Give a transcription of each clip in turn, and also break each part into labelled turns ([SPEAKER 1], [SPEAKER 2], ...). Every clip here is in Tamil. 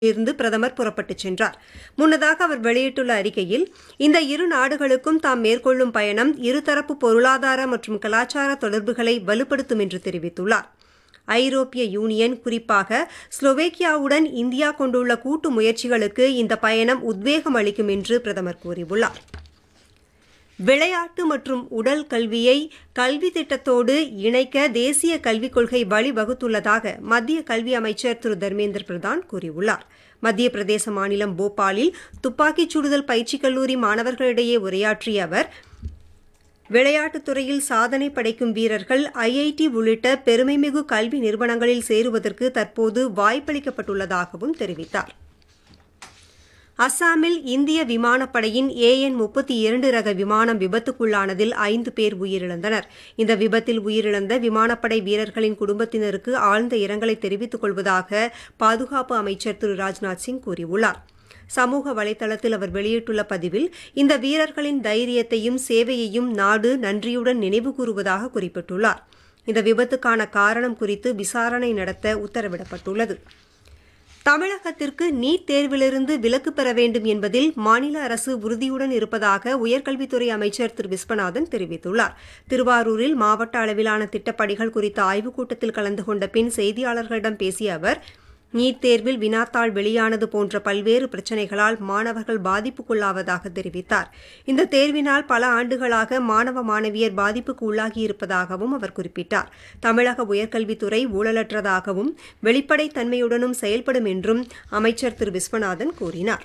[SPEAKER 1] இருந்து பிரதமர் புறப்பட்டுச் சென்றார் முன்னதாக அவர் வெளியிட்டுள்ள அறிக்கையில் இந்த இரு நாடுகளுக்கும் தாம் மேற்கொள்ளும் பயணம் இருதரப்பு பொருளாதார மற்றும் கலாச்சார தொடர்புகளை வலுப்படுத்தும் என்று தெரிவித்துள்ளார் ஐரோப்பிய யூனியன் குறிப்பாக ஸ்லோவேக்கியாவுடன் இந்தியா கொண்டுள்ள கூட்டு முயற்சிகளுக்கு இந்த பயணம் உத்வேகம் அளிக்கும் என்று பிரதமர் கூறியுள்ளார் விளையாட்டு மற்றும் உடல் கல்வியை கல்வி திட்டத்தோடு இணைக்க தேசிய கல்விக் கொள்கை வழிவகுத்துள்ளதாக மத்திய கல்வி அமைச்சர் திரு தர்மேந்திர பிரதான் கூறியுள்ளார் மத்திய பிரதேச மாநிலம் போபாலில் துப்பாக்கிச் சுடுதல் பயிற்சிக் கல்லூரி மாணவர்களிடையே உரையாற்றிய அவர் விளையாட்டுத் துறையில் சாதனை படைக்கும் வீரர்கள் ஐஐடி உள்ளிட்ட பெருமைமிகு கல்வி நிறுவனங்களில் சேருவதற்கு தற்போது வாய்ப்பளிக்கப்பட்டுள்ளதாகவும் தெரிவித்தார் அஸ்ஸாமில் இந்திய விமானப்படையின் ஏஎன் முப்பத்தி இரண்டு ரக விமானம் விபத்துக்குள்ளானதில் ஐந்து பேர் உயிரிழந்தனர் இந்த விபத்தில் உயிரிழந்த விமானப்படை வீரர்களின் குடும்பத்தினருக்கு ஆழ்ந்த இரங்கலை தெரிவித்துக் கொள்வதாக பாதுகாப்பு அமைச்சர் திரு ராஜ்நாத் சிங் கூறியுள்ளார் சமூக வலைதளத்தில் அவர் வெளியிட்டுள்ள பதிவில் இந்த வீரர்களின் தைரியத்தையும் சேவையையும் நாடு நன்றியுடன் நினைவு கூறுவதாக குறிப்பிட்டுள்ளார் இந்த விபத்துக்கான காரணம் குறித்து விசாரணை நடத்த உத்தரவிடப்பட்டுள்ளது தமிழகத்திற்கு நீட் தேர்விலிருந்து விலக்கு பெற வேண்டும் என்பதில் மாநில அரசு உறுதியுடன் இருப்பதாக உயர்கல்வித்துறை அமைச்சர் திரு விஸ்வநாதன் தெரிவித்துள்ளார் திருவாரூரில் மாவட்ட அளவிலான திட்டப்பணிகள் குறித்த ஆய்வுக் கூட்டத்தில் கலந்து கொண்ட பின் செய்தியாளர்களிடம் பேசிய அவர் நீட் தேர்வில் வினாத்தாள் வெளியானது போன்ற பல்வேறு பிரச்சினைகளால் மாணவர்கள் பாதிப்புக்குள்ளாவதாக தெரிவித்தார் இந்த தேர்வினால் பல ஆண்டுகளாக மாணவ மாணவியர் பாதிப்புக்கு உள்ளாகியிருப்பதாகவும் அவர் குறிப்பிட்டார் தமிழக உயர்கல்வித்துறை ஊழலற்றதாகவும் வெளிப்படைத் தன்மையுடனும் செயல்படும் என்றும் அமைச்சர் திரு விஸ்வநாதன் கூறினார்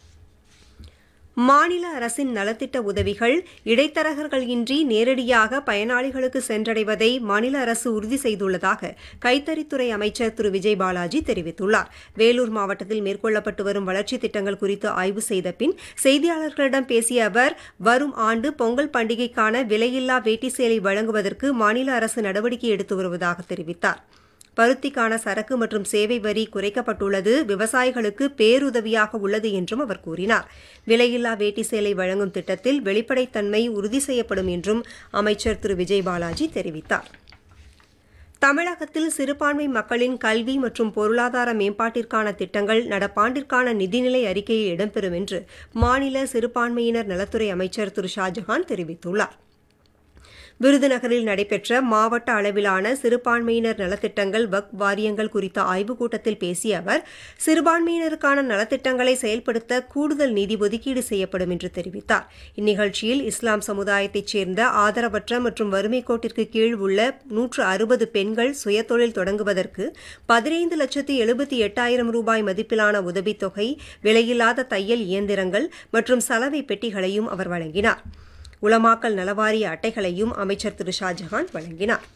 [SPEAKER 1] மாநில அரசின் நலத்திட்ட உதவிகள் இடைத்தரகர்கள் இன்றி நேரடியாக பயனாளிகளுக்கு சென்றடைவதை மாநில அரசு உறுதி செய்துள்ளதாக கைத்தறித்துறை அமைச்சர் திரு விஜய் பாலாஜி தெரிவித்துள்ளார் வேலூர் மாவட்டத்தில் மேற்கொள்ளப்பட்டு வரும் வளர்ச்சித் திட்டங்கள் குறித்து ஆய்வு செய்த பின் செய்தியாளர்களிடம் பேசிய அவர் வரும் ஆண்டு பொங்கல் பண்டிகைக்கான விலையில்லா வேட்டி சேலை வழங்குவதற்கு மாநில அரசு நடவடிக்கை எடுத்து வருவதாக தெரிவித்தார் பருத்திக்கான சரக்கு மற்றும் சேவை வரி குறைக்கப்பட்டுள்ளது விவசாயிகளுக்கு பேருதவியாக உள்ளது என்றும் அவர் கூறினார் விலையில்லா வேட்டி சேலை வழங்கும் திட்டத்தில் வெளிப்படைத்தன்மை உறுதி செய்யப்படும் என்றும் அமைச்சர் திரு விஜய் பாலாஜி தெரிவித்தார் தமிழகத்தில் சிறுபான்மை மக்களின் கல்வி மற்றும் பொருளாதார மேம்பாட்டிற்கான திட்டங்கள் நடப்பாண்டிற்கான நிதிநிலை அறிக்கையில் இடம்பெறும் என்று மாநில சிறுபான்மையினர் நலத்துறை அமைச்சர் திரு ஷாஜஹான் தெரிவித்துள்ளார் விருதுநகரில் நடைபெற்ற மாவட்ட அளவிலான சிறுபான்மையினர் நலத்திட்டங்கள் வக் வாரியங்கள் குறித்த ஆய்வுக் கூட்டத்தில் பேசிய அவர் சிறுபான்மையினருக்கான நலத்திட்டங்களை செயல்படுத்த கூடுதல் நிதி ஒதுக்கீடு செய்யப்படும் என்று தெரிவித்தார் இந்நிகழ்ச்சியில் இஸ்லாம் சமுதாயத்தைச் சேர்ந்த ஆதரவற்ற மற்றும் வறுமை கோட்டிற்கு கீழ் உள்ள நூற்று அறுபது பெண்கள் சுயதொழில் தொடங்குவதற்கு பதினைந்து லட்சத்து எழுபத்தி எட்டாயிரம் ரூபாய் மதிப்பிலான உதவித்தொகை விலையில்லாத தையல் இயந்திரங்கள் மற்றும் சலவை பெட்டிகளையும் அவர் வழங்கினார் உலமாக்கல் நலவாரிய அட்டைகளையும் அமைச்சர் திரு ஷாஜஹான் வழங்கினார்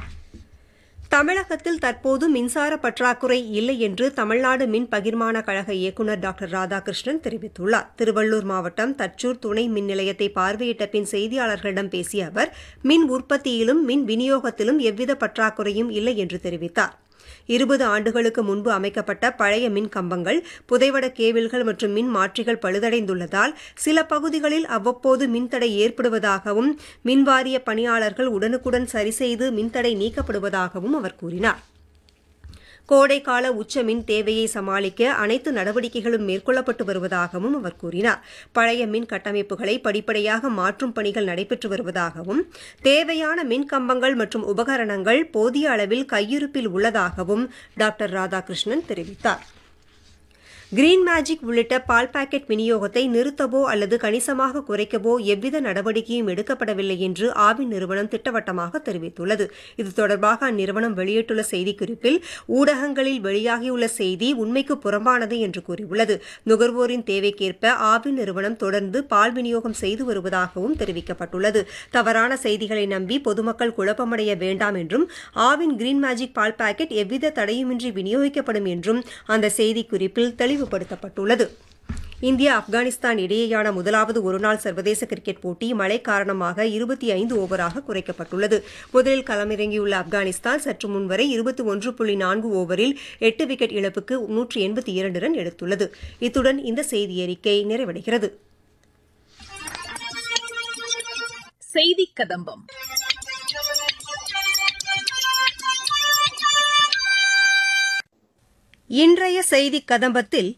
[SPEAKER 1] தமிழகத்தில் தற்போது மின்சார பற்றாக்குறை இல்லை என்று தமிழ்நாடு மின் பகிர்மான கழக இயக்குநர் டாக்டர் ராதாகிருஷ்ணன் தெரிவித்துள்ளார் திருவள்ளூர் மாவட்டம் தச்சூர் துணை மின் நிலையத்தை பார்வையிட்ட பின் செய்தியாளர்களிடம் பேசிய அவர் மின் உற்பத்தியிலும் மின் விநியோகத்திலும் எவ்வித பற்றாக்குறையும் இல்லை என்று தெரிவித்தார் இருபது ஆண்டுகளுக்கு முன்பு அமைக்கப்பட்ட பழைய மின் கம்பங்கள் புதைவட கேபிள்கள் மற்றும் மின் மாற்றிகள் பழுதடைந்துள்ளதால் சில பகுதிகளில் அவ்வப்போது மின்தடை ஏற்படுவதாகவும் மின்வாரிய பணியாளர்கள் உடனுக்குடன் சரிசெய்து மின்தடை நீக்கப்படுவதாகவும் அவர் கூறினார் கோடைக்கால உச்ச மின் தேவையை சமாளிக்க அனைத்து நடவடிக்கைகளும் மேற்கொள்ளப்பட்டு வருவதாகவும் அவர் கூறினார் பழைய மின் கட்டமைப்புகளை படிப்படியாக மாற்றும் பணிகள் நடைபெற்று வருவதாகவும் தேவையான மின் கம்பங்கள் மற்றும் உபகரணங்கள் போதிய அளவில் கையிருப்பில் உள்ளதாகவும் டாக்டர் ராதாகிருஷ்ணன் தெரிவித்தார் கிரீன் மேஜிக் உள்ளிட்ட பால் பாக்கெட் விநியோகத்தை நிறுத்தவோ அல்லது கணிசமாக குறைக்கவோ எவ்வித நடவடிக்கையும் எடுக்கப்படவில்லை என்று ஆவின் நிறுவனம் திட்டவட்டமாக தெரிவித்துள்ளது இது தொடர்பாக அந்நிறுவனம் வெளியிட்டுள்ள செய்திக்குறிப்பில் ஊடகங்களில் வெளியாகியுள்ள செய்தி உண்மைக்கு புறம்பானது என்று கூறியுள்ளது நுகர்வோரின் தேவைக்கேற்ப ஆவின் நிறுவனம் தொடர்ந்து பால் விநியோகம் செய்து வருவதாகவும் தெரிவிக்கப்பட்டுள்ளது தவறான செய்திகளை நம்பி பொதுமக்கள் குழப்பமடைய வேண்டாம் என்றும் ஆவின் கிரீன் மேஜிக் பால் பாக்கெட் எவ்வித தடையுமின்றி விநியோகிக்கப்படும் என்றும் அந்த செய்திக்குறிப்பில் தெளிவு தெளிவுபடுத்தப்பட்டுள்ளது இந்தியா ஆப்கானிஸ்தான் இடையேயான முதலாவது ஒருநாள் சர்வதேச கிரிக்கெட் போட்டி மழை காரணமாக இருபத்தி ஐந்து ஓவராக குறைக்கப்பட்டுள்ளது முதலில் களமிறங்கியுள்ள ஆப்கானிஸ்தான் சற்று முன்வரை இருபத்தி ஒன்று புள்ளி நான்கு ஓவரில் எட்டு விக்கெட் இழப்புக்கு நூற்றி எண்பத்தி இரண்டு ரன் எடுத்துள்ளது இத்துடன் இந்த செய்தியறிக்கை நிறைவடைகிறது
[SPEAKER 2] செய்தி கதம்பம்
[SPEAKER 1] இன்றைய செய்தி கதம்பத்தில்